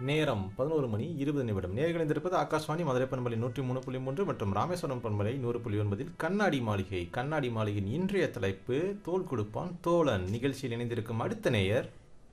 நேரம் பதினோரு மணி இருபது நிமிடம் நேர்கள் இருப்பது ஆகாஷ்வாணி மதுரை பண்பலை நூற்றி மூணு புள்ளி மூன்று மற்றும் ராமேஸ்வரம் பண்பலை நூறு புள்ளி ஒன்பதில் கண்ணாடி மாளிகை கண்ணாடி மாளிகையின் இன்றைய தலைப்பு தோல் கொடுப்பான் தோழன் நிகழ்ச்சியில் இணைந்திருக்கும் அடுத்த நேயர்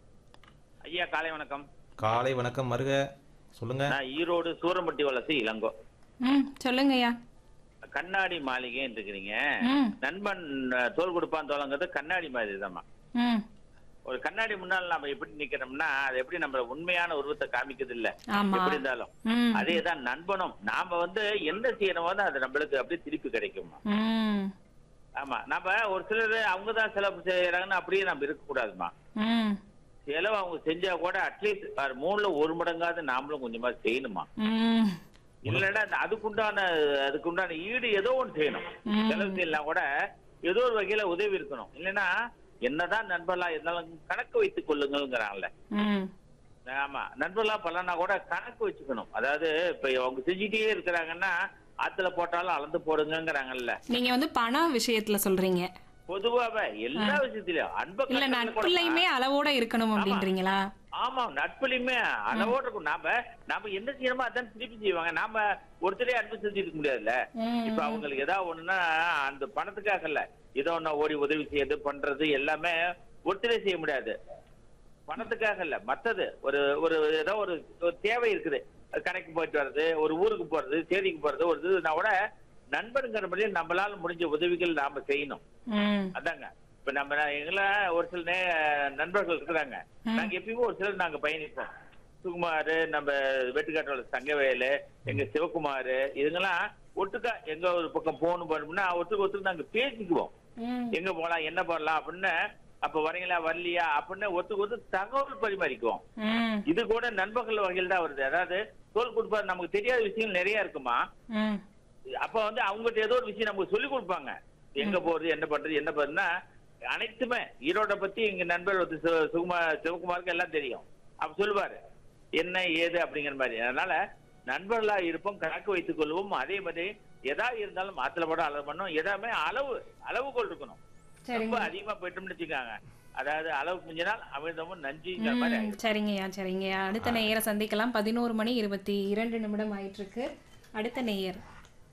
ஐயா காலை வணக்கம் காலை வணக்கம் மருக சொல்லுங்க நான் ஈரோடு சூரம்பட்டி வலசு இளங்கோ ம் சொல்லுங்கய்யா கண்ணாடி மாளிகை இருக்கிறீங்க ம் நண்பன் அஹ், தோல் கொடுப்பான் தோலங்கிறது கண்ணாடி மாதிரி தான்மா ம் ஒரு கண்ணாடி முன்னால் நம்ம எப்படி நிக்கிறோம்னா அது எப்படி நம்ம உண்மையான உருவத்தை காமிக்கிறது இல்ல ஆமா எப்படி இருந்தாலும் ம் அதேதான் நண்பனும் நாம வந்து என்ன செய்யணுமோ தான் அது நம்மளுக்கு அப்படியே திருப்பி கிடைக்குமா ம் ஆமா நம்ம ஒரு சிலர் அவங்க தான் செலவு செய்யறாங்கன்னு அப்படியே நம்ம இருக்க கூடாதுமா ம் செலவு அவங்க செஞ்சா கூட அட்லீஸ்ட் மூணுல ஒரு மடங்காவது நாமளும் கொஞ்சமா செய்யணுமா ம் இல்லைன்னா அந்த அதுக்குண்டான அதுக்குண்டான ஈடு ஏதோ ஒன்று செய்யணும் ம். செலவு செய்யலாம் கூட ஏதோ ஒரு வகையில உதவி இருக்கணும் இல்லைன்னா என்னதான் நண்பர்களா இருந்தாலும் கணக்கு வைத்துக் கொள்ளுங்கள்ங்கிறாங்கல்ல ம் ஆமா நண்பர்களா பலனா கூட கணக்கு வச்சுக்கணும் அதாவது இப்ப அவங்க செஞ்சுட்டே இருக்கிறாங்கன்னா ஆத்துல போட்டாலும் அளந்து போடுங்கங்கிறாங்கல்ல நீங்க வந்து பண விஷயத்துல சொல்றீங்க பொதுவாவே எல்லா விஷயத்திலயும் அன்ப இல்ல நட்புலையுமே அளவோட இருக்கணும் அப்படின்றீங்களா ஆமா நட்புலையுமே அளவோட இருக்கும் நாம நாம என்ன செய்யணுமோ அதான் திருப்பி செய்வாங்க நாம ஒருத்தரே அன்பு செஞ்சுட்டு இருக்க முடியாதுல்ல ம் இப்ப அவங்களுக்கு ஏதாவது ஒண்ணுன்னா அந்த பணத்துக்காக இல்ல ஏதோ ஒண்ணு ஓடி உதவி செய்யறது பண்றது எல்லாமே ஒருத்தரே செய்ய முடியாது பணத்துக்காக இல்ல மத்தது ஒரு ஒரு ஏதோ ஒரு ஒரு தேவை இருக்குது அது கடைக்கு போயிட்டு வர்றது ஒரு ஊருக்கு போறது சேரிக்கு போறது ஒரு இதுனா கூட நண்பனுங்கிற முறையில் நம்மளால முடிஞ்ச உதவிகள் நாம செய்யணும் ம் அதாங்க இப்ப நம்ம எங்களை ஒரு சில நே- நண்பர்கள் இருக்கிறாங்க ம். நாங்க எப்பயுமே ஒரு சிலர் நாங்க பயணிப்போம் சுகுமார் நம்ம வெட்டுக்காட்டோட தங்கவேலு எங்க சிவகுமார் இதுங்கெல்லாம் ஒட்டுக்கா எங்க ஒரு பக்கம் போகணும் போனோம்னா ஒருத்தருக்கு ஒருத்தர் நாங்க பேசிக்குவோம் ம் எங்க போலாம் என்ன போடலாம் அப்படின்னு அப்ப வரீங்களா வரலையா அப்படின்னு ஒருத்தருக்கு ஒருத்தர் தகவல் பரிமாறிக்குவோம் ம் இது கூட நண்பர்கள் வகையில் தான் வருது அதாவது தோல் கொடுப்பாரு நமக்கு தெரியாத விஷயங்கள் நிறைய இருக்குமா ம் அப்ப வந்து அவங்ககிட்ட ஏதோ ஒரு விஷயம் நமக்கு சொல்லி கொடுப்பாங்க எங்க போறது என்ன பண்றது என்ன பண்ணுன்னா அனைத்துமே ஈரோட பத்தி எங்க நண்பர் வந்து சு- சுகுமார் சிவகுமாருக்கு எல்லாம் தெரியும் அப்ப சொல்லுவாரு என்ன ஏது அப்படிங்கிற மாதிரி அதனால நண்பர்களா இருப்போம் கணக்கு வைத்துக் கொள்வோம் அதே மாதிரி எதா இருந்தாலும் மாத்திர போட அளவு பண்ணும் எதாமே அளவு அளவுகோல் இருக்கணும் ரொம்ப சரிங்க அதிகமா போயிட்டோம்னு வச்சுக்காங்க அதாவது அளவுக்கு மிஞ்சினால் அமிர்தமும் நஞ்சுங்கிற மாதிரி ம் ஆயிடும். சரிங்கய்யா சரிங்கய்யா அடுத்த நேயரை சந்திக்கலாம் பதினோரு மணி இருபத்தி இரண்டு நிமிடம் ஆயிட்டு இருக்கு அடுத்த நேயர்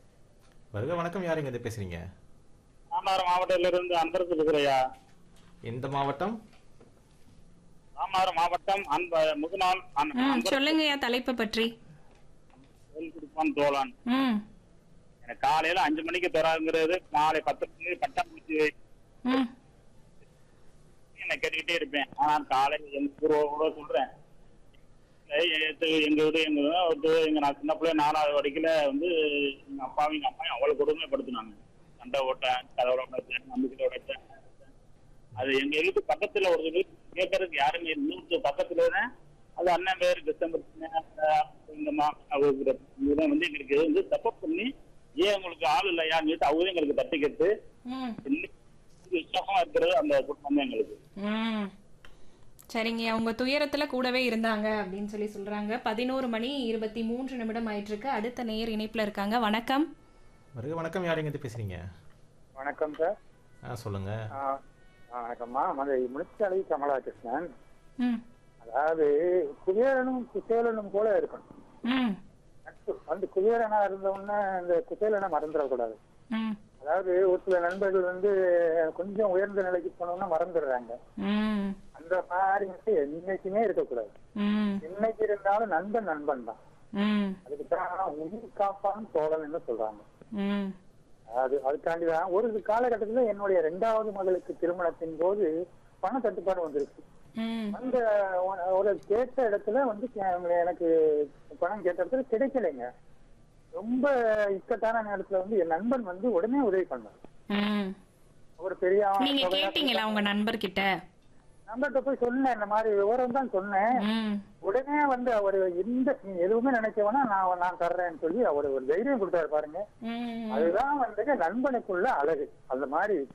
வருக வணக்கம் யார் இங்க பேசுறீங்க ராமநாதபுரம் மாவட்டத்திலிருந்து அன்பரசு பேசுறையா எந்த மாவட்டம் ராமநாதபுரம் மாவட்டம் அன்ப முதுநாள் அன்- ம் அன்பரசு சொல்லுங்கய்யா தலைப்பை பற்றி தோல் கொடுப்பான் தோழன் ம் எனக்கு காலையில அஞ்சு மணிக்கு தொடங்குறது மாலை பத்து மணிக்கு பட்டாம்பூச்சி ம் நான் கேட்டுக்கிட்டே இருப்பேன் ஆனா காலையில எங்க கூட சொல்றேன் ஏய், இது எங்க வீடு எங்க வீடு, ஒரு எங்க நான் சின்ன பிள்ளை நாலாவது வரைக்கும் வந்து எங்க அப்பாவும் எங்க அம்மாவும் அவ்வளவு கொடுமைப்படுத்தினாங்க சண்டை ஓட்டேன் கதவுல உடைச்சேன் நம்பிக்கையில உடைச்சேன் அது எங்க வீட்டு பக்கத்துல ஒரு வீடு கேட்கறதுக்கு யாருமே இன்னொரு பக்கத்துல தான் அது அண்ணன் பேர் டிசம்பர் இந்த மா அவங்க இவங்க வந்து எங்களுக்கு வந்து சப்போர்ட் பண்ணி ஏன் உங்களுக்கு ஆள் இல்லையான்னு சொல்லிட்டு அவங்க எங்களுக்கு தட்டி கேட்டு ம் இன்னும் விசுவாசமா இருக்கிறது அந்த குடும்பம் தான் எங்களுக்கு ம் சரிங்கய்யா உங்க துயரத்துல கூடவே இருந்தாங்க அப்படின்னு சொல்லி சொல்றாங்க பதினோரு மணி இருபத்தி மூன்று நிமிடம் ஆயிட்டு இருக்கு அடுத்த நேயர் இணைப்புல இருக்காங்க வணக்கம் வருக வணக்கம் யார் இங்க பேசுறீங்க வணக்கம் சார் ஆ சொல்லுங்க ஆ, ஆ, வணக்கம்மா மதுரை முனிச்சாலை கமலாகிருஷ்ணன் ம் அதாவது குபேரனும் குசேலனும் போல இருக்கணும் ம் நட்பு வந்து குபேரனா இருந்தவொடனே இந்த குசேலனை மறந்துடக்கூடாது ம் அதாவது ஒரு சில நண்பர்கள் வந்து கொஞ்சம் உயர்ந்த நிலைக்கு போனோம்னா மறந்துடுறாங்க ம் அந்த மாதிரி விஷயம் என்னைக்குமே இருக்கக்கூடாது ம் என்னைக்கு இருந்தாலும் நண்பன் நண்பன் தான் ம் அதுக்கு தான் உயிர் காப்பான் தோழன் சொல்றாங்க ம் அது அதுக்காண்டி தான் ஒரு காலகட்டத்துல என்னுடைய ரெண்டாவது மகளுக்கு திருமணத்தின் போது பண தட்டுப்பாடு வந்துருச்சு ம் அந்த ஒ- ஒரு கேட்ட இடத்துல வந்து கே- எனக்கு பணம் கேட்ட இடத்துல கிடைக்கலைங்க ரொம்ப இக்கட்டான நேரத்துல வந்து என் நண்பன் வந்து உடனே உதவி பண்ணார் ம் ஒரு பெரிய நீங்க கேட்டீங்களா உங்க நண்பர்கிட்ட நண்பர்கிட்ட போய் சொன்னேன் இந்த மாதிரி விவரம் தான் சொன்னேன் ம் உடனே வந்து அவர் எந்த நீ எதுவுமே நினைச்சவனா நான் நான் தர்றேன்னு சொல்லி அவர் ஒரு தைரியம் கொடுத்தாரு பாருங்க ம் அதுதான் வந்து நண்பனுக்குள்ள அழகு அந்த மாதிரி